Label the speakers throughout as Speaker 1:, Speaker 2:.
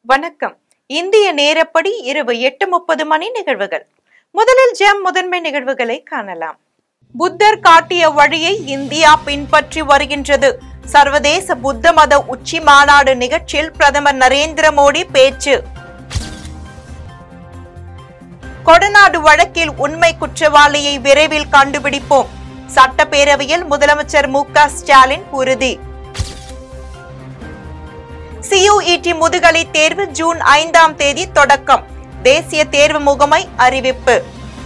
Speaker 1: வணக்கம் இந்திய நேரப்படி இரவு எட்டு முப்பது மணி நிகழ்வுகள் முதலில் ஜெம் முதன்மை நிகழ்வுகளை காணலாம் புத்தர் காட்டிய வழியை இந்தியா பின்பற்றி வருகின்றது சர்வதேச புத்த மத உச்சி மாநாடு நிகழ்ச்சியில் பிரதமர் நரேந்திர மோடி பேச்சு கொடநாடு வழக்கில் உண்மை குற்றவாளியை விரைவில் கண்டுபிடிப்போம் சட்டப்பேரவையில் முதலமைச்சர் மு க ஸ்டாலின் உறுதி சியுஇடி முதுகலை தேர்வு ஜூன் ஐந்தாம் தேதி தொடக்கம் தேசிய தேர்வு முகமை அறிவிப்பு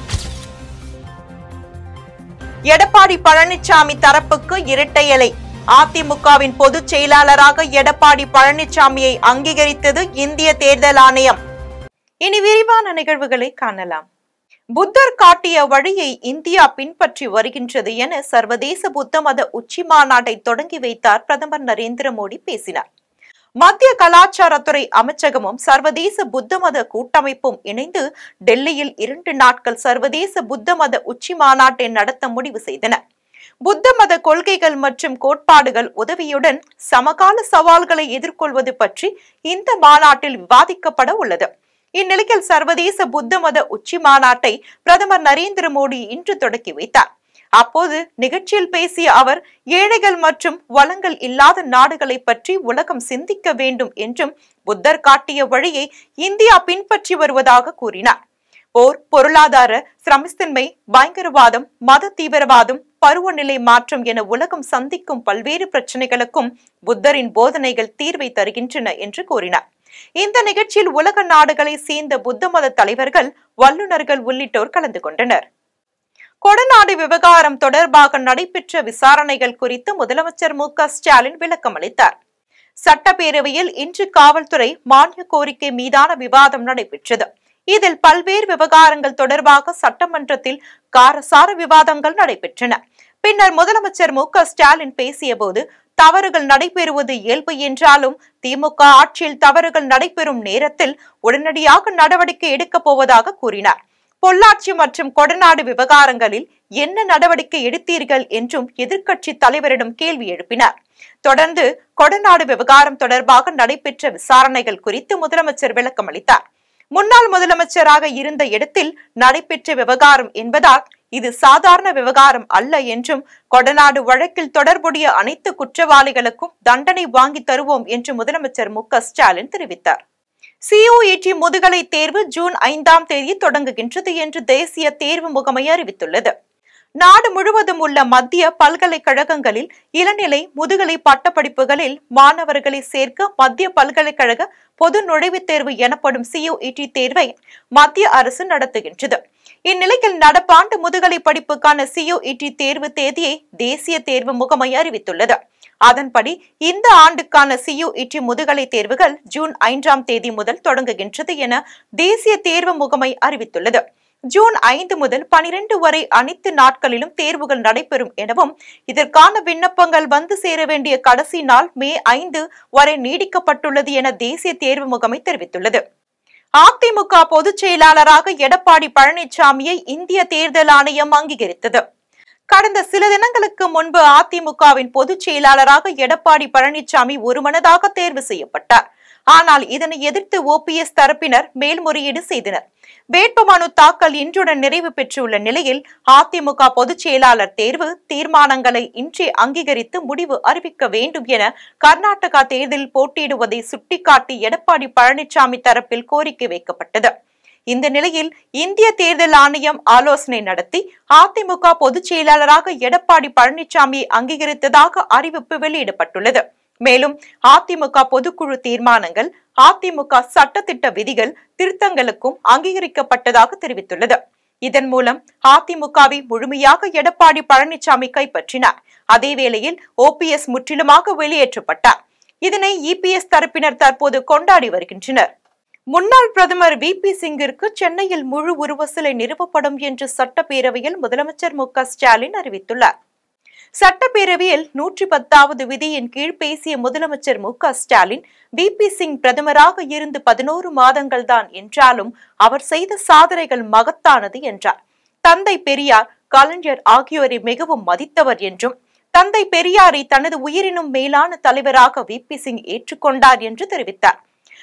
Speaker 1: எடப்பாடி பழனிசாமி தரப்புக்கு இரட்டை இலை அதிமுகவின் பொதுச் செயலாளராக எடப்பாடி பழனிசாமியை அங்கீகரித்தது இந்திய தேர்தல் ஆணையம் இனி விரிவான நிகழ்வுகளை காணலாம் புத்தர் காட்டிய வழியை இந்தியா பின்பற்றி வருகின்றது என சர்வதேச புத்த மத உச்சி மாநாட்டை தொடங்கி வைத்தார் பிரதமர் நரேந்திர மோடி பேசினார் மத்திய கலாச்சாரத்துறை அமைச்சகமும் சர்வதேச புத்த மத கூட்டமைப்பும் இணைந்து டெல்லியில் இரண்டு நாட்கள் சர்வதேச புத்த மத உச்சி மாநாட்டை நடத்த முடிவு செய்தன புத்த மத கொள்கைகள் மற்றும் கோட்பாடுகள் உதவியுடன் சமகால சவால்களை எதிர்கொள்வது பற்றி இந்த மாநாட்டில் விவாதிக்கப்பட உள்ளது இந்நிலையில் சர்வதேச புத்த மத உச்சி மாநாட்டை பிரதமர் நரேந்திர மோடி இன்று தொடக்கி வைத்தார் அப்போது நிகழ்ச்சியில் பேசிய அவர் ஏழைகள் மற்றும் வளங்கள் இல்லாத நாடுகளை பற்றி உலகம் சிந்திக்க வேண்டும் என்றும் புத்தர் காட்டிய வழியை இந்தியா பின்பற்றி வருவதாக கூறினார் போர் பொருளாதார சிரமஸ்தின்மை பயங்கரவாதம் மத தீவிரவாதம் பருவநிலை மாற்றம் என உலகம் சந்திக்கும் பல்வேறு பிரச்சனைகளுக்கும் புத்தரின் போதனைகள் தீர்வை தருகின்றன என்று கூறினார் இந்த நிகழ்ச்சியில் உலக நாடுகளை சேர்ந்த புத்த மத தலைவர்கள் வல்லுநர்கள் உள்ளிட்டோர் கலந்து கொண்டனர் கொடநாடு விவகாரம் தொடர்பாக நடைபெற்ற விசாரணைகள் குறித்து முதலமைச்சர் மு க ஸ்டாலின் விளக்கம் அளித்தார் சட்டப்பேரவையில் இன்று காவல்துறை மானிய கோரிக்கை மீதான விவாதம் நடைபெற்றது இதில் பல்வேறு விவகாரங்கள் தொடர்பாக சட்டமன்றத்தில் காரசார விவாதங்கள் நடைபெற்றன பின்னர் முதலமைச்சர் மு க ஸ்டாலின் பேசியபோது தவறுகள் நடைபெறுவது இயல்பு என்றாலும் திமுக ஆட்சியில் தவறுகள் நடைபெறும் நேரத்தில் உடனடியாக நடவடிக்கை எடுக்கப் போவதாக கூறினார் பொள்ளாச்சி மற்றும் கொடநாடு விவகாரங்களில் என்ன நடவடிக்கை எடுத்தீர்கள் என்றும் எதிர்க்கட்சி தலைவரிடம் கேள்வி எழுப்பினார் தொடர்ந்து கொடநாடு விவகாரம் தொடர்பாக நடைபெற்ற விசாரணைகள் குறித்து முதலமைச்சர் விளக்கம் அளித்தார் முன்னாள் முதலமைச்சராக இருந்த இடத்தில் நடைபெற்ற விவகாரம் என்பதால் இது சாதாரண விவகாரம் அல்ல என்றும் கொடநாடு வழக்கில் தொடர்புடைய அனைத்து குற்றவாளிகளுக்கும் தண்டனை வாங்கி தருவோம் என்று முதலமைச்சர் மு க ஸ்டாலின் தெரிவித்தார் சிஓஇடி முதுகலை தேர்வு ஜூன் ஐந்தாம் தேதி தொடங்குகின்றது என்று தேசிய தேர்வு முகமை அறிவித்துள்ளது நாடு முழுவதும் உள்ள மத்திய பல்கலைக்கழகங்களில் இளநிலை முதுகலை பட்டப்படிப்புகளில் மாணவர்களை சேர்க்க மத்திய பல்கலைக்கழக பொது நுழைவுத் தேர்வு எனப்படும் சிஓஇடி தேர்வை மத்திய அரசு நடத்துகின்றது இந்நிலையில் நடப்பாண்டு முதுகலை படிப்புக்கான சிஓஇடி தேர்வு தேதியை தேசிய தேர்வு முகமை அறிவித்துள்ளது அதன்படி இந்த ஆண்டுக்கான சியுஇடி முதுகலை தேர்வுகள் ஜூன் ஐந்தாம் தேதி முதல் தொடங்குகின்றது என தேசிய தேர்வு முகமை அறிவித்துள்ளது ஜூன் ஐந்து முதல் பனிரெண்டு வரை அனைத்து நாட்களிலும் தேர்வுகள் நடைபெறும் எனவும் இதற்கான விண்ணப்பங்கள் வந்து சேர வேண்டிய கடைசி நாள் மே ஐந்து வரை நீடிக்கப்பட்டுள்ளது என தேசிய தேர்வு முகமை தெரிவித்துள்ளது அதிமுக பொதுச் செயலாளராக எடப்பாடி பழனிசாமியை இந்திய தேர்தல் ஆணையம் அங்கீகரித்தது கடந்த சில தினங்களுக்கு முன்பு அதிமுகவின் பொதுச் செயலாளராக எடப்பாடி பழனிசாமி ஒருமனதாக தேர்வு செய்யப்பட்டார் ஆனால் இதனை எதிர்த்து ஓபிஎஸ் தரப்பினர் மேல்முறையீடு செய்தனர் வேட்புமனு தாக்கல் இன்றுடன் நிறைவு பெற்றுள்ள நிலையில் அதிமுக பொதுச் செயலாளர் தேர்வு தீர்மானங்களை இன்றே அங்கீகரித்து முடிவு அறிவிக்க வேண்டும் என கர்நாடகா தேர்தலில் போட்டியிடுவதை சுட்டிக்காட்டி எடப்பாடி பழனிசாமி தரப்பில் கோரிக்கை வைக்கப்பட்டது இந்த நிலையில் இந்திய தேர்தல் ஆணையம் ஆலோசனை நடத்தி அதிமுக பொதுச் செயலாளராக எடப்பாடி பழனிசாமியை அங்கீகரித்ததாக அறிவிப்பு வெளியிடப்பட்டுள்ளது மேலும் அதிமுக பொதுக்குழு தீர்மானங்கள் அதிமுக சட்டத்திட்ட விதிகள் திருத்தங்களுக்கும் அங்கீகரிக்கப்பட்டதாக தெரிவித்துள்ளது இதன் மூலம் அதிமுகவை முழுமையாக எடப்பாடி பழனிசாமி கைப்பற்றினார் அதே வேளையில் ஓபிஎஸ் முற்றிலுமாக வெளியேற்றப்பட்டார் இதனை இபிஎஸ் தரப்பினர் தற்போது கொண்டாடி வருகின்றனர் முன்னாள் பிரதமர் வி பி சிங்கிற்கு சென்னையில் முழு உருவ சிலை நிறுவப்படும் என்று சட்டப்பேரவையில் முதலமைச்சர் மு க ஸ்டாலின் அறிவித்துள்ளார் சட்டப்பேரவையில் நூற்றி பத்தாவது விதியின் கீழ் பேசிய முதலமைச்சர் மு க ஸ்டாலின் வி பி சிங் பிரதமராக இருந்து பதினோரு மாதங்கள் தான் என்றாலும் அவர் செய்த சாதனைகள் மகத்தானது என்றார் தந்தை பெரியார் கலைஞர் ஆகியோரை மிகவும் மதித்தவர் என்றும் தந்தை பெரியாரை தனது உயிரினும் மேலான தலைவராக வி பி சிங் ஏற்றுக்கொண்டார் என்று தெரிவித்தார்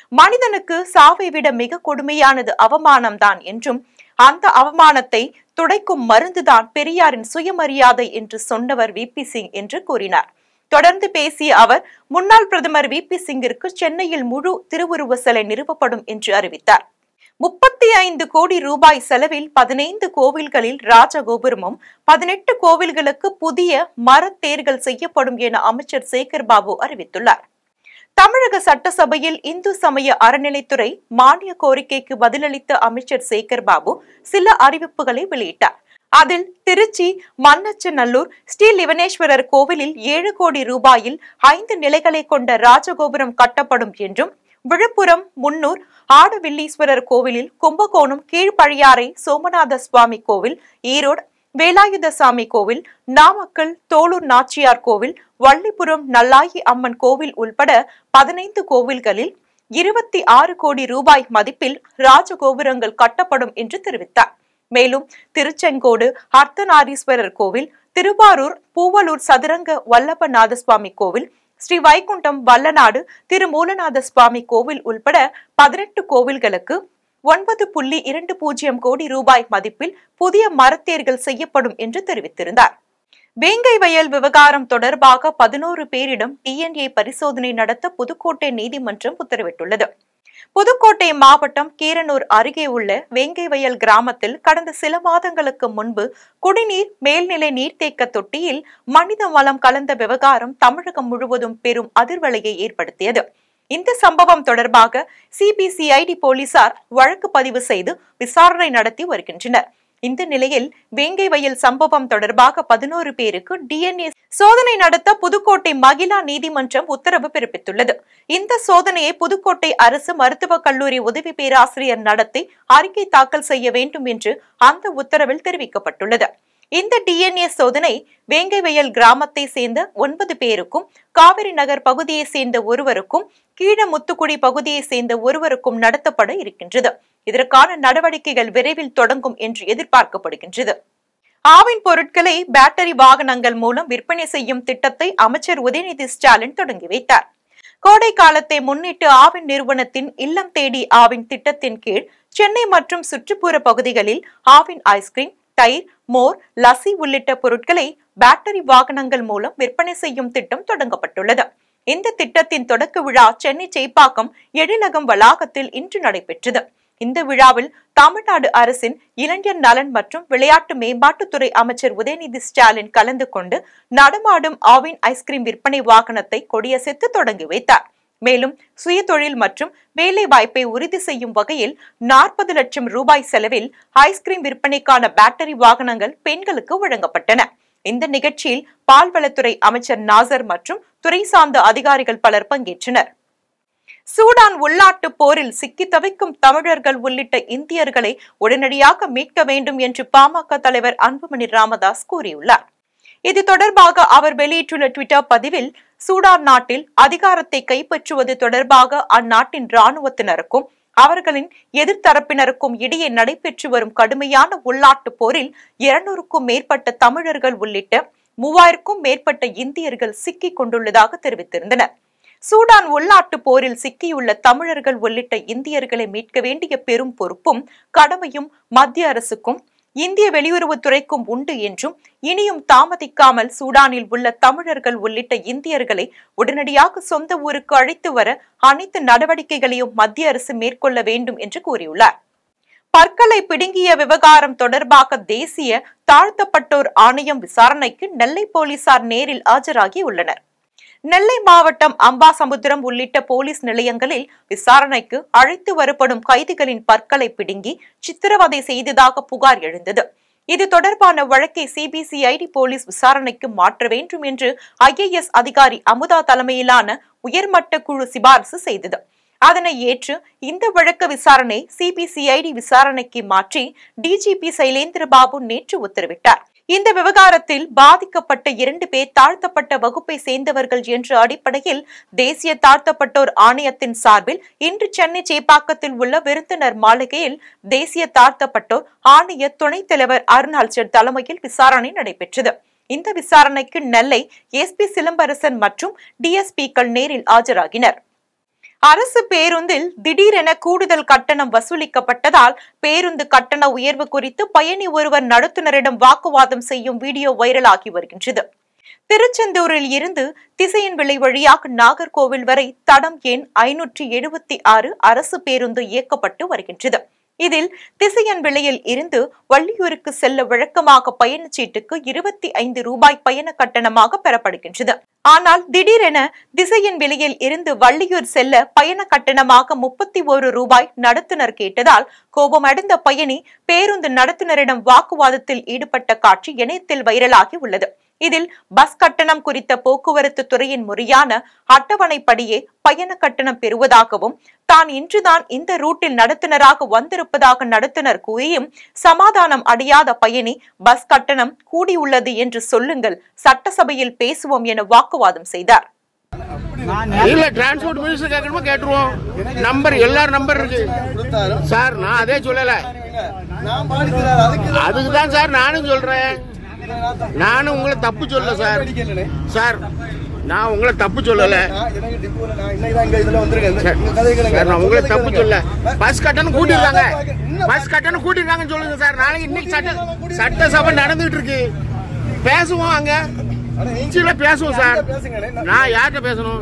Speaker 1: மனிதனுக்கு சாவை விட மிக கொடுமையானது அவமானம்தான் என்றும் அந்த அவமானத்தை துடைக்கும் மருந்துதான் பெரியாரின் சுயமரியாதை என்று சொன்னவர் வி பி சிங் என்று கூறினார் தொடர்ந்து பேசிய அவர் முன்னாள் பிரதமர் வி பி சிங்கிற்கு சென்னையில் முழு திருவுருவ சிலை நிறுவப்படும் என்று அறிவித்தார் முப்பத்தி ஐந்து கோடி ரூபாய் செலவில் பதினைந்து கோவில்களில் ராஜகோபுரமும் பதினெட்டு கோவில்களுக்கு புதிய மரத்தேர்கள் செய்யப்படும் என அமைச்சர் சேகர் பாபு அறிவித்துள்ளார் தமிழக சட்டசபையில் இந்து சமய அறநிலைத்துறை மானிய கோரிக்கைக்கு பதிலளித்த அமைச்சர் சேகர் பாபு சில அறிவிப்புகளை வெளியிட்டார் அதில் திருச்சி மன்னச்சநல்லூர் ஸ்ரீ லிவனேஸ்வரர் கோவிலில் ஏழு கோடி ரூபாயில் ஐந்து நிலைகளை கொண்ட ராஜகோபுரம் கட்டப்படும் என்றும் விழுப்புரம் முன்னூர் ஆடவில்லீஸ்வரர் கோவிலில் கும்பகோணம் கீழ்பழியாறை சோமநாத சுவாமி கோவில் ஈரோடு வேலாயுத சாமி கோவில் நாமக்கல் தோளூர் நாச்சியார் கோவில் வள்ளிபுரம் நல்லாயி அம்மன் கோவில் உள்பட பதினைந்து கோவில்களில் இருபத்தி ஆறு கோடி ரூபாய் மதிப்பில் ராஜகோபுரங்கள் கட்டப்படும் என்று தெரிவித்தார் மேலும் திருச்செங்கோடு அர்த்தநாரீஸ்வரர் கோவில் திருவாரூர் பூவலூர் சதுரங்க வல்லபநாத சுவாமி கோவில் ஸ்ரீ வைகுண்டம் வல்லநாடு திருமூலநாத சுவாமி கோவில் உள்பட பதினெட்டு கோவில்களுக்கு ஒன்பது புள்ளி இரண்டு பூஜ்ஜியம் கோடி ரூபாய் மதிப்பில் புதிய மரத்தேர்கள் செய்யப்படும் என்று தெரிவித்திருந்தார் வேங்கை வயல் விவகாரம் தொடர்பாக பதினோரு பேரிடம் டிஎன்ஏ பரிசோதனை நடத்த புதுக்கோட்டை நீதிமன்றம் உத்தரவிட்டுள்ளது புதுக்கோட்டை மாவட்டம் கீரனூர் அருகே உள்ள வேங்கை வயல் கிராமத்தில் கடந்த சில மாதங்களுக்கு முன்பு குடிநீர் மேல்நிலை நீர்த்தேக்க தொட்டியில் மனித வளம் கலந்த விவகாரம் தமிழகம் முழுவதும் பெரும் அதிர்வலையை ஏற்படுத்தியது இந்த சம்பவம் தொடர்பாக சிபிசிஐடி போலீசார் வழக்கு பதிவு செய்து விசாரணை நடத்தி வருகின்றனர் இந்த நிலையில் வேங்கை வயல் சம்பவம் தொடர்பாக பதினோரு பேருக்கு டிஎன்ஏ சோதனை நடத்த புதுக்கோட்டை மகிழா நீதிமன்றம் உத்தரவு பிறப்பித்துள்ளது இந்த சோதனையை புதுக்கோட்டை அரசு மருத்துவக் கல்லூரி உதவி பேராசிரியர் நடத்தி அறிக்கை தாக்கல் செய்ய வேண்டும் என்று அந்த உத்தரவில் தெரிவிக்கப்பட்டுள்ளது இந்த டிஎன்ஏ சோதனை வேங்கைவயல் கிராமத்தை சேர்ந்த ஒன்பது பேருக்கும் காவிரி நகர் பகுதியை சேர்ந்த ஒருவருக்கும் கீழமுத்துக்குடி பகுதியை சேர்ந்த ஒருவருக்கும் நடத்தப்பட இருக்கின்றது இதற்கான நடவடிக்கைகள் விரைவில் தொடங்கும் என்று எதிர்பார்க்கப்படுகின்றது ஆவின் பொருட்களை பேட்டரி வாகனங்கள் மூலம் விற்பனை செய்யும் திட்டத்தை அமைச்சர் உதயநிதி ஸ்டாலின் தொடங்கி வைத்தார் கோடை காலத்தை முன்னிட்டு ஆவின் நிறுவனத்தின் இல்லம் தேடி ஆவின் திட்டத்தின் கீழ் சென்னை மற்றும் சுற்றுப்புற பகுதிகளில் ஆவின் ஐஸ்கிரீம் தயிர் மோர் லசி உள்ளிட்ட பொருட்களை பேட்டரி வாகனங்கள் மூலம் விற்பனை செய்யும் திட்டம் தொடங்கப்பட்டுள்ளது இந்த திட்டத்தின் தொடக்க விழா சென்னை சேப்பாக்கம் எழிலகம் வளாகத்தில் இன்று நடைபெற்றது இந்த விழாவில் தமிழ்நாடு அரசின் இளைஞர் நலன் மற்றும் விளையாட்டு மேம்பாட்டுத்துறை அமைச்சர் உதயநிதி ஸ்டாலின் கலந்து கொண்டு நடமாடும் ஆவின் ஐஸ்கிரீம் விற்பனை வாகனத்தை கொடியசைத்து தொடங்கி வைத்தார் மேலும் சுயதொழில் மற்றும் வேலை வாய்ப்பை உறுதி செய்யும் வகையில் நாற்பது லட்சம் ரூபாய் செலவில் ஐஸ்கிரீம் விற்பனைக்கான பேட்டரி வாகனங்கள் பெண்களுக்கு வழங்கப்பட்டன இந்த நிகழ்ச்சியில் பால்வளத்துறை அமைச்சர் நாசர் மற்றும் துறை சார்ந்த அதிகாரிகள் பலர் பங்கேற்றனர் சூடான் உள்நாட்டு போரில் சிக்கி தவிக்கும் தமிழர்கள் உள்ளிட்ட இந்தியர்களை உடனடியாக மீட்க வேண்டும் என்று பாமக தலைவர் அன்புமணி ராமதாஸ் கூறியுள்ளார் இது தொடர்பாக அவர் வெளியிட்டுள்ள ட்விட்டர் பதிவில் சூடான் நாட்டில் அதிகாரத்தை கைப்பற்றுவது தொடர்பாக அந்நாட்டின் இராணுவத்தினருக்கும் அவர்களின் எதிர்த்தரப்பினருக்கும் இடையே நடைபெற்று வரும் கடுமையான உள்நாட்டு போரில் இருநூறுக்கும் மேற்பட்ட தமிழர்கள் உள்ளிட்ட மூவாயிரக்கும் மேற்பட்ட இந்தியர்கள் சிக்கிக் கொண்டுள்ளதாக தெரிவித்திருந்தனர் சூடான் உள்நாட்டு போரில் சிக்கியுள்ள தமிழர்கள் உள்ளிட்ட இந்தியர்களை மீட்க வேண்டிய பெரும் பொறுப்பும் கடமையும் மத்திய அரசுக்கும் இந்திய வெளியுறவுத்துறைக்கும் உண்டு என்றும் இனியும் தாமதிக்காமல் சூடானில் உள்ள தமிழர்கள் உள்ளிட்ட இந்தியர்களை உடனடியாக சொந்த ஊருக்கு அழைத்து வர அனைத்து நடவடிக்கைகளையும் மத்திய அரசு மேற்கொள்ள வேண்டும் என்று கூறியுள்ளார் பற்களை பிடுங்கிய விவகாரம் தொடர்பாக தேசிய தாழ்த்தப்பட்டோர் ஆணையம் விசாரணைக்கு நெல்லை போலீசார் நேரில் ஆஜராகி உள்ளனர் நெல்லை மாவட்டம் அம்பாசமுத்திரம் உள்ளிட்ட போலீஸ் நிலையங்களில் விசாரணைக்கு அழைத்து வரப்படும் கைதிகளின் பற்களை பிடுங்கி சித்திரவதை செய்ததாக புகார் எழுந்தது இது தொடர்பான வழக்கை சிபிசிஐடி போலீஸ் விசாரணைக்கு மாற்ற வேண்டும் என்று ஐஏஎஸ் அதிகாரி அமுதா தலைமையிலான உயர்மட்ட குழு சிபாரிசு செய்தது அதனை ஏற்று இந்த வழக்கு விசாரணை சிபிசிஐடி விசாரணைக்கு மாற்றி டிஜிபி சைலேந்திர பாபு நேற்று உத்தரவிட்டார் இந்த விவகாரத்தில் பாதிக்கப்பட்ட இரண்டு பேர் தாழ்த்தப்பட்ட வகுப்பை சேர்ந்தவர்கள் என்ற அடிப்படையில் தேசிய தாழ்த்தப்பட்டோர் ஆணையத்தின் சார்பில் இன்று சென்னை சேப்பாக்கத்தில் உள்ள விருந்தினர் மாளிகையில் தேசிய தாழ்த்தப்பட்டோர் ஆணைய துணைத் தலைவர் அருணாச்சல் தலைமையில் விசாரணை நடைபெற்றது இந்த விசாரணைக்கு நெல்லை எஸ்பி சிலம்பரசன் மற்றும் டிஎஸ்பிக்கள் நேரில் ஆஜராகினர் அரசு பேருந்தில் திடீரென கூடுதல் கட்டணம் வசூலிக்கப்பட்டதால் பேருந்து கட்டண உயர்வு குறித்து பயணி ஒருவர் நடத்துனரிடம் வாக்குவாதம் செய்யும் வீடியோ வைரலாகி வருகின்றது திருச்செந்தூரில் இருந்து திசையன் விலை வழியாக நாகர்கோவில் வரை தடம் எண் ஐநூற்றி எழுபத்தி ஆறு அரசு பேருந்து இயக்கப்பட்டு வருகின்றது இதில் திசையன் விலையில் இருந்து வள்ளியூருக்கு செல்ல வழக்கமாக பயணச்சீட்டுக்கு இருபத்தி ஐந்து ரூபாய் பயண கட்டணமாக பெறப்படுகின்றது ஆனால் திடீரென திசையன் விலையில் இருந்து வள்ளியூர் செல்ல பயண கட்டணமாக முப்பத்தி ஒரு ரூபாய் நடத்துனர் கேட்டதால் கோபமடைந்த பயணி பேருந்து நடத்துனரிடம் வாக்குவாதத்தில் ஈடுபட்ட காட்சி இணையத்தில் வைரலாகி உள்ளது இதில் பஸ் கட்டணம் குறித்த போக்குவரத்து துறையின் முறையான அட்டவணைப்படியே பயண கட்டணம் பெறுவதாகவும் தான் இன்றுதான் இந்த ரூட்டில் நடத்துனராக வந்திருப்பதாக நடத்துனர் கூறியும் சமாதானம் அடையாத பயணி பஸ் கட்டணம் கூடியுள்ளது என்று சொல்லுங்கள் சட்டசபையில் பேசுவோம் என வாக்குவாதம் செய்தார்
Speaker 2: இல்ல டிரான்ஸ்போர்ட் மினிஸ்டர் கேட்கணுமா கேட்டுருவோம் நம்பர் எல்லாரும் நம்பர் இருக்கு சார் நான் அதே சொல்லல
Speaker 3: நான் பாடிக்கிறார் அதுக்கு
Speaker 2: அதுக்கு தான் சார் நானும் சொல்றேன் நானும் உங்களை தப்பு சொல்லல சார்
Speaker 3: கேளுனே
Speaker 2: சார் நான் உங்களை தப்பு சொல்லல
Speaker 3: நான் எனக்கு டிப்போல நான் இன்னைக்கு தான் இங்க இதுல வந்திருக்கேன்
Speaker 2: சார்,
Speaker 3: உங்க கதை கேளுங்க
Speaker 2: சார், நான் உங்களை தப்பு சொல்ல பஸ் கட்டணம் கூட்டிருக்காங்க
Speaker 3: இன்னும்
Speaker 2: பஸ் கட்டணம் கூட்டிருக்காங்கன்னு சொல்லுங்க சார் நாளைக்கு இன்னைக்கு சட்ட சட்டசபை நடந்துட்டு இருக்கு பேசுவோம் அங்க
Speaker 3: அட, நீங்க
Speaker 2: சில பேசுவோம் சார்
Speaker 3: பேசுங்கண்ணே.
Speaker 2: நான் யார்கிட்ட பேசணும்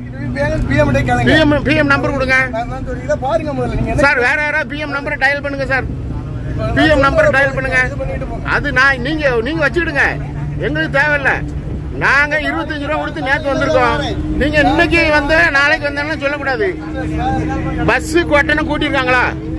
Speaker 3: PM டே கேளுங்க.
Speaker 2: பிஎம் பிஎம் நம்பர் கொடுங்க
Speaker 3: நான் தான் சொல்றேன். இதை பாருங்க முதல்ல நீங்க என்ன
Speaker 2: சார் வேற யாராவது பிஎம் நம்பரை டயல் பண்ணுங்க சார் பிஎம் நம்பரை டயல் பண்ணுங்க
Speaker 3: இது பண்ணிட்டு போங்க.
Speaker 2: அது நான் நீங்க நீங்க வச்சுக்கிடுங்க எங்களுக்கு தேவையில்ல நாங்க இருபத்தஞ்சு ரூபா கொடுத்து நேத்து வந்திருக்கோம் நீங்க இன்னைக்கு வந்து நாளைக்கு வந்தேன்னு சொல்லக்கூடாது பஸ் கட்டணம் கூட்டியிருக்காங்களா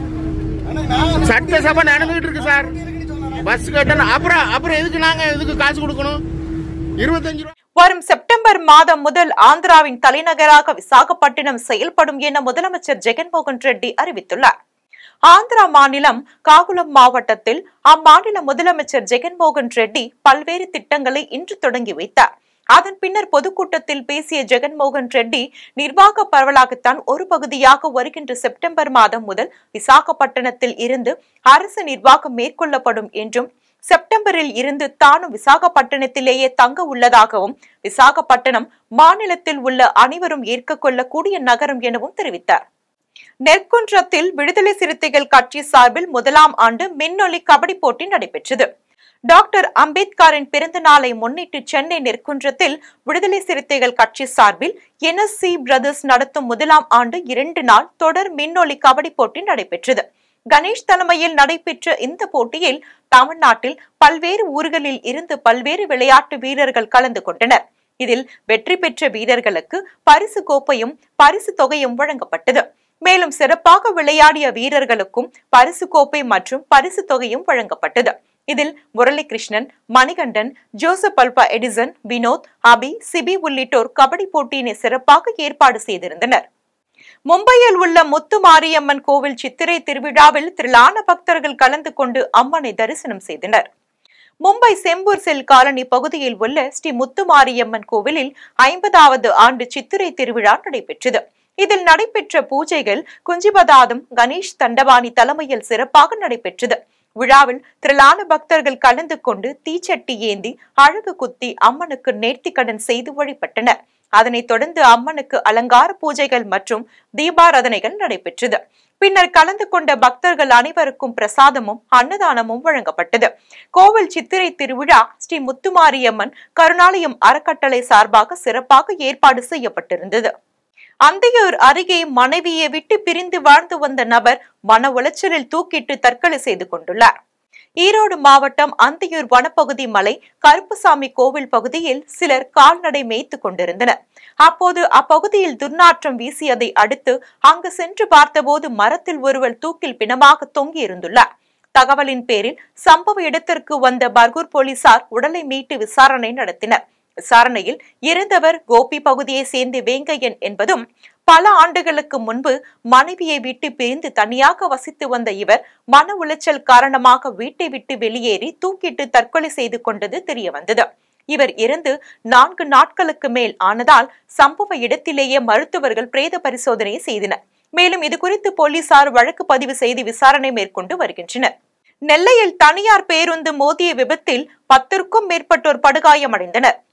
Speaker 3: ஆனா நான்
Speaker 2: சட்டசபை நடந்துகிட்டு இருக்கு சார் பஸ் கட்டணம் அப்புறம் அப்புறம் எதுக்கு நாங்க இதுக்கு காசு கொடுக்கணும் இருபத்தஞ்சு ரூபா
Speaker 1: வரும் செப்டம்பர் மாதம் முதல் ஆந்திராவின் தலைநகராக விசாகப்பட்டினம் செயல்படும் என முதலமைச்சர் ஜெகன்மோகன் ரெட்டி அறிவித்துள்ளார் ஆந்திரா மாநிலம் காகுளம் மாவட்டத்தில் அம்மாநில முதலமைச்சர் ஜெகன்மோகன் ரெட்டி பல்வேறு திட்டங்களை இன்று தொடங்கி வைத்தார் அதன் பின்னர் பொதுக்கூட்டத்தில் பேசிய ஜெகன்மோகன் ரெட்டி நிர்வாக பரவலாகத்தான் ஒரு பகுதியாக வருகின்ற செப்டம்பர் மாதம் முதல் விசாகப்பட்டினத்தில் இருந்து அரசு நிர்வாகம் மேற்கொள்ளப்படும் என்றும் செப்டம்பரில் இருந்து தானும் விசாகப்பட்டினத்திலேயே தங்க உள்ளதாகவும் விசாகப்பட்டினம் மாநிலத்தில் உள்ள அனைவரும் ஏற்கக்கொள்ளக்கூடிய நகரம் எனவும் தெரிவித்தார் நெற்குன்றத்தில் விடுதலை சிறுத்தைகள் கட்சி சார்பில் முதலாம் ஆண்டு மின்னொலி கபடி போட்டி நடைபெற்றது டாக்டர் அம்பேத்கரின் பிறந்த நாளை முன்னிட்டு சென்னை நெற்குன்றத்தில் விடுதலை சிறுத்தைகள் கட்சி சார்பில் என்எஸ்சி பிரதர்ஸ் நடத்தும் முதலாம் ஆண்டு இரண்டு நாள் தொடர் மின்னொலி கபடி போட்டி நடைபெற்றது கணேஷ் தலைமையில் நடைபெற்ற இந்த போட்டியில் தமிழ்நாட்டில் பல்வேறு ஊர்களில் இருந்து பல்வேறு விளையாட்டு வீரர்கள் கலந்து கொண்டனர் இதில் வெற்றி பெற்ற வீரர்களுக்கு பரிசு கோப்பையும் பரிசு தொகையும் வழங்கப்பட்டது மேலும் சிறப்பாக விளையாடிய வீரர்களுக்கும் பரிசு கோப்பை மற்றும் பரிசு தொகையும் வழங்கப்பட்டது இதில் Muralikrishnan Manikandan Joseph Alpha Edison Vinod Abi Sibi உள்ளிட்டோர் கபடி போட்டியினை சிறப்பாக ஏற்பாடு செய்திருந்தனர் மும்பையில் உள்ள முத்து மாரியம்மன் கோவில் சித்திரை திருவிழாவில் திரளான பக்தர்கள் கலந்து கொண்டு அம்மனை தரிசனம் செய்தனர் மும்பை செம்பூர் செல் காலனி பகுதியில் உள்ள ஸ்ரீ முத்துமாரியம்மன் கோவிலில் ஐம்பதாவது ஆண்டு சித்திரை திருவிழா நடைபெற்றது இதில் நடைபெற்ற பூஜைகள் குஞ்சிபதாதம் கணேஷ் தண்டபாணி தலைமையில் சிறப்பாக நடைபெற்றது விழாவில் திரளான பக்தர்கள் கலந்து கொண்டு தீச்சட்டி ஏந்தி அழகு குத்தி அம்மனுக்கு நேர்த்திக்கடன் செய்து வழிபட்டனர் அதனைத் தொடர்ந்து அம்மனுக்கு அலங்கார பூஜைகள் மற்றும் தீபாராதனைகள் நடைபெற்றது பின்னர் கலந்து கொண்ட பக்தர்கள் அனைவருக்கும் பிரசாதமும் அன்னதானமும் வழங்கப்பட்டது கோவில் சித்திரை திருவிழா ஸ்ரீ முத்துமாரியம்மன் கருணாலயம் அறக்கட்டளை சார்பாக சிறப்பாக ஏற்பாடு செய்யப்பட்டிருந்தது அந்தியூர் அருகே மனைவியை விட்டு பிரிந்து வாழ்ந்து வந்த நபர் மன உளைச்சலில் தூக்கிட்டு தற்கொலை செய்து கொண்டுள்ளார் ஈரோடு மாவட்டம் அந்தியூர் வனப்பகுதி மலை கருப்புசாமி கோவில் பகுதியில் சிலர் கால்நடை மேய்த்து கொண்டிருந்தனர் அப்போது அப்பகுதியில் துர்நாற்றம் வீசியதை அடுத்து அங்கு சென்று பார்த்தபோது மரத்தில் ஒருவர் தூக்கில் பிணமாக தொங்கி இருந்துள்ளார் தகவலின் பேரில் சம்பவ இடத்திற்கு வந்த பர்கூர் போலீசார் உடலை மீட்டு விசாரணை நடத்தினர் விசாரணையில் இருந்தவர் கோபி பகுதியை சேர்ந்த வேங்கையன் என்பதும் பல ஆண்டுகளுக்கு முன்பு மனைவியை விட்டு பிரிந்து தனியாக வசித்து வந்த இவர் மன உளைச்சல் காரணமாக வீட்டை விட்டு வெளியேறி தூக்கிட்டு தற்கொலை செய்து கொண்டது தெரிய வந்தது இவர் இறந்து நான்கு நாட்களுக்கு மேல் ஆனதால் சம்பவ இடத்திலேயே மருத்துவர்கள் பிரேத பரிசோதனை செய்தனர் மேலும் இது குறித்து போலீசார் வழக்கு பதிவு செய்து விசாரணை மேற்கொண்டு வருகின்றனர் நெல்லையில் தனியார் பேருந்து மோதிய விபத்தில் பத்திற்கும் மேற்பட்டோர் படுகாயமடைந்தனர்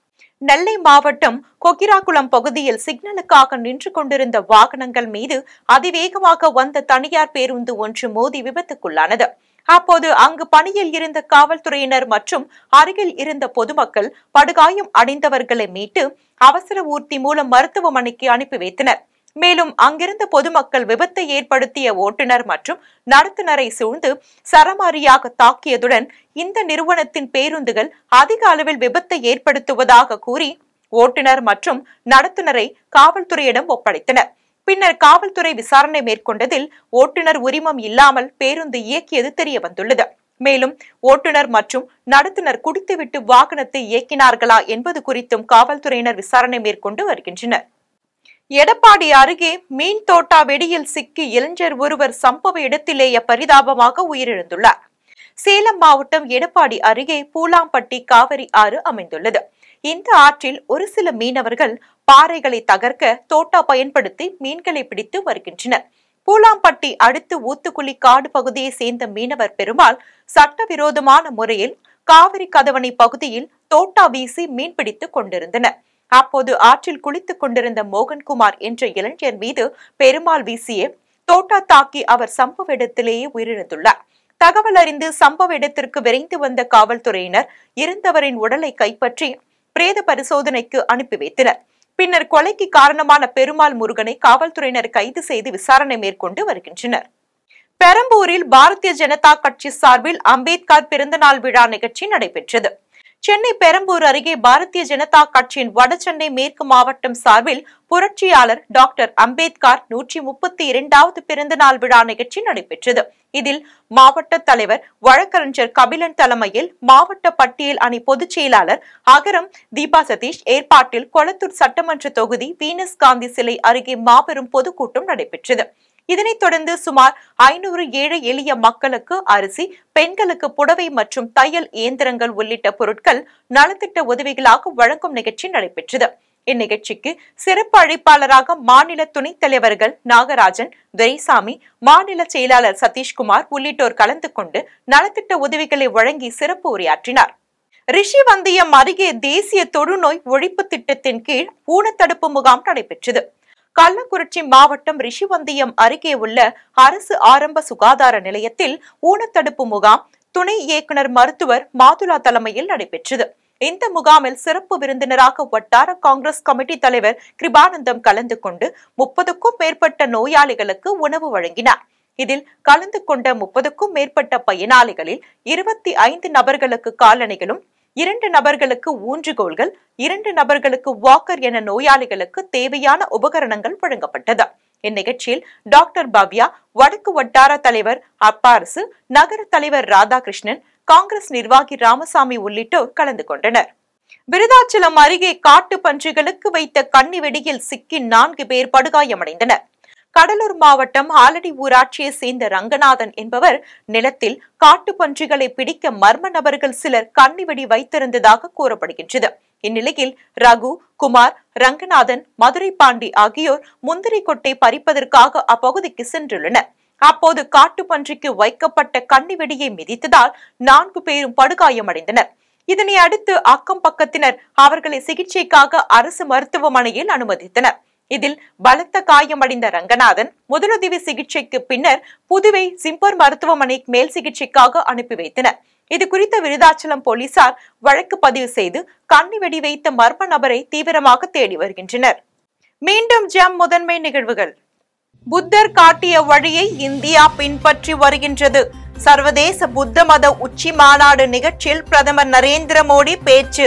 Speaker 1: நெல்லை மாவட்டம் கொக்கிராக்குளம் பகுதியில் சிக்னலுக்காக நின்று கொண்டிருந்த வாகனங்கள் மீது அதிவேகமாக வந்த தனியார் பேருந்து ஒன்று மோதி விபத்துக்குள்ளானது அப்போது அங்கு பணியில் இருந்த காவல்துறையினர் மற்றும் அருகில் இருந்த பொதுமக்கள் படுகாயம் அடைந்தவர்களை மீட்டு அவசர ஊர்தி மூலம் மருத்துவமனைக்கு அனுப்பி வைத்தனர் மேலும் அங்கிருந்த பொதுமக்கள் விபத்தை ஏற்படுத்திய ஓட்டுநர் மற்றும் நடத்துனரை சூழ்ந்து சரமாரியாக தாக்கியதுடன் இந்த நிறுவனத்தின் பேருந்துகள் அதிக அளவில் விபத்தை ஏற்படுத்துவதாக கூறி ஓட்டுநர் மற்றும் நடத்துனரை காவல்துறையிடம் ஒப்படைத்தனர் பின்னர் காவல்துறை விசாரணை மேற்கொண்டதில் ஓட்டுநர் உரிமம் இல்லாமல் பேருந்து இயக்கியது தெரிய வந்துள்ளது மேலும் ஓட்டுநர் மற்றும் நடத்துனர் குடித்துவிட்டு வாகனத்தை இயக்கினார்களா என்பது குறித்தும் காவல்துறையினர் விசாரணை மேற்கொண்டு வருகின்றனர் எடப்பாடி அருகே மீன் தோட்டா வெடியில் சிக்கி இளைஞர் ஒருவர் சம்பவ இடத்திலேயே பரிதாபமாக உயிரிழந்துள்ளார் சேலம் மாவட்டம் எடப்பாடி அருகே பூலாம்பட்டி காவிரி ஆறு அமைந்துள்ளது இந்த ஆற்றில் ஒரு சில மீனவர்கள் பாறைகளை தகர்க்க தோட்டா பயன்படுத்தி மீன்களை பிடித்து வருகின்றனர் பூலாம்பட்டி அடுத்து ஊத்துக்குளி காடு பகுதியை சேர்ந்த மீனவர் பெருமாள் சட்டவிரோதமான முறையில் காவிரி கதவணை பகுதியில் தோட்டா வீசி மீன் பிடித்துக் கொண்டிருந்தனர் அப்போது ஆற்றில் குளித்துக் கொண்டிருந்த மோகன்குமார் என்ற இளைஞர் மீது பெருமாள் வீசிய தோட்டா தாக்கி அவர் சம்பவ இடத்திலேயே உயிரிழந்துள்ளார் தகவல் அறிந்து சம்பவ இடத்திற்கு விரைந்து வந்த காவல்துறையினர் இறந்தவரின் உடலை கைப்பற்றி பிரேத பரிசோதனைக்கு அனுப்பி வைத்தனர் பின்னர் கொலைக்கு காரணமான பெருமாள் முருகனை காவல்துறையினர் கைது செய்து விசாரணை மேற்கொண்டு வருகின்றனர் பெரம்பூரில் பாரதிய ஜனதா கட்சி சார்பில் அம்பேத்கர் பிறந்தநாள் விழா நிகழ்ச்சி நடைபெற்றது சென்னை பெரம்பூர் அருகே பாரதிய ஜனதா கட்சியின் வடசென்னை மேற்கு மாவட்டம் சார்பில் புரட்சியாளர் டாக்டர் அம்பேத்கர் நூற்றி முப்பத்தி இரண்டாவது பிறந்த நாள் விழா நிகழ்ச்சி நடைபெற்றது இதில் மாவட்ட தலைவர் வழக்கறிஞர் கபிலன் தலைமையில் மாவட்ட பட்டியல் அணி பொதுச் செயலாளர் அகரம் தீபா சதீஷ் ஏற்பாட்டில் கொளத்தூர் சட்டமன்ற தொகுதி வீனஸ் காந்தி சிலை அருகே மாபெரும் பொதுக்கூட்டம் நடைபெற்றது இதனைத் தொடர்ந்து சுமார் ஐநூறு ஏழை எளிய மக்களுக்கு அரிசி பெண்களுக்கு புடவை மற்றும் தையல் இயந்திரங்கள் உள்ளிட்ட பொருட்கள் நலத்திட்ட உதவிகளாக வழங்கும் நிகழ்ச்சி நடைபெற்றது இந்நிகழ்ச்சிக்கு சிறப்பு அழைப்பாளராக மாநில துணைத் தலைவர்கள் நாகராஜன் துரைசாமி மாநில செயலாளர் சதீஷ்குமார் உள்ளிட்டோர் கலந்து கொண்டு நலத்திட்ட உதவிகளை வழங்கி சிறப்பு உரையாற்றினார் ரிஷிவந்தியம் அருகே தேசிய தொழுநோய் ஒழிப்பு திட்டத்தின் கீழ் ஊனத்தடுப்பு முகாம் நடைபெற்றது கள்ளக்குறிச்சி மாவட்டம் ரிஷிவந்தியம் அருகே உள்ள அரசு ஆரம்ப சுகாதார நிலையத்தில் ஊனத்தடுப்பு முகாம் துணை இயக்குனர் மருத்துவர் மாதுலா தலைமையில் நடைபெற்றது இந்த முகாமில் சிறப்பு விருந்தினராக வட்டார காங்கிரஸ் கமிட்டி தலைவர் கிருபானந்தம் கலந்து கொண்டு முப்பதுக்கும் மேற்பட்ட நோயாளிகளுக்கு உணவு வழங்கினார் இதில் கலந்து கொண்ட முப்பதுக்கும் மேற்பட்ட பயனாளிகளில் இருபத்தி ஐந்து நபர்களுக்கு காலணிகளும் இரண்டு நபர்களுக்கு ஊன்றுகோல்கள் இரண்டு நபர்களுக்கு வாக்கர் என நோயாளிகளுக்கு தேவையான உபகரணங்கள் வழங்கப்பட்டது இந்நிகழ்ச்சியில் டாக்டர் பவ்யா வடக்கு வட்டார தலைவர் அப்பாரசு நகர தலைவர் ராதாகிருஷ்ணன் காங்கிரஸ் நிர்வாகி ராமசாமி உள்ளிட்டோர் கலந்து கொண்டனர் விருதாச்சலம் அருகே காட்டு பன்றிகளுக்கு வைத்த கன்னி வெடியில் சிக்கி நான்கு பேர் படுகாயமடைந்தனர் கடலூர் மாவட்டம் ஆலடி ஊராட்சியை சேர்ந்த ரங்கநாதன் என்பவர் நிலத்தில் காட்டு பன்றிகளை பிடிக்க மர்ம நபர்கள் சிலர் கண்ணிவெடி வைத்திருந்ததாக கூறப்படுகின்றது இந்நிலையில் ரகு குமார் ரங்கநாதன் மதுரை பாண்டி ஆகியோர் முந்திரி கொட்டை பறிப்பதற்காக அப்பகுதிக்கு சென்றுள்ளனர் அப்போது காட்டு பன்றிக்கு வைக்கப்பட்ட கண்ணிவெடியை மிதித்ததால் நான்கு பேரும் படுகாயமடைந்தனர் இதனை அடுத்து அக்கம் பக்கத்தினர் அவர்களை சிகிச்சைக்காக அரசு மருத்துவமனையில் அனுமதித்தனர் இதில் பலத்த காயமடைந்த ரங்கநாதன் முதலுதவி சிகிச்சைக்கு பின்னர் புதுவை சிம்பர் மருத்துவமனை மேல் சிகிச்சைக்காக அனுப்பி வைத்தனர் இது குறித்த விருதாச்சலம் போலீசார் வழக்கு பதிவு செய்து கண்ணி வெடி வைத்த மர்ம நபரை தீவிரமாக தேடி வருகின்றனர் மீண்டும் ஜம் முதன்மை நிகழ்வுகள் புத்தர் காட்டிய வழியை இந்தியா பின்பற்றி வருகின்றது சர்வதேச புத்த மத உச்சி மாநாடு நிகழ்ச்சியில் பிரதமர் நரேந்திர மோடி பேச்சு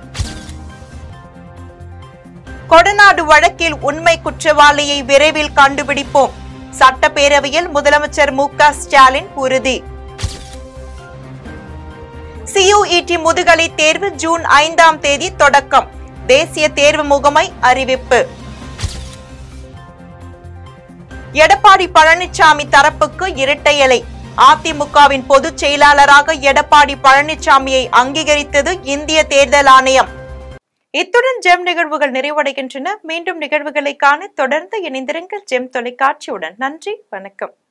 Speaker 1: கொடநாடு வழக்கில் உண்மை குற்றவாளியை விரைவில் கண்டுபிடிப்போம் சட்டப்பேரவையில் முதலமைச்சர் மு க ஸ்டாலின் உறுதி சியுஇடி முதுகலை தேர்வு ஜூன் ஐந்தாம் தேதி தொடக்கம் தேசிய தேர்வு முகமை அறிவிப்பு எடப்பாடி பழனிசாமி தரப்புக்கு இரட்டை இலை அதிமுகவின் பொதுச் செயலாளராக எடப்பாடி பழனிசாமியை அங்கீகரித்தது இந்திய தேர்தல் ஆணையம் இத்துடன் ஜெம் நிகழ்வுகள் நிறைவடைகின்றன மீண்டும் நிகழ்வுகளை காண தொடர்ந்து இணைந்திருங்கள் ஜெம் தொலைக்காட்சியுடன் நன்றி வணக்கம்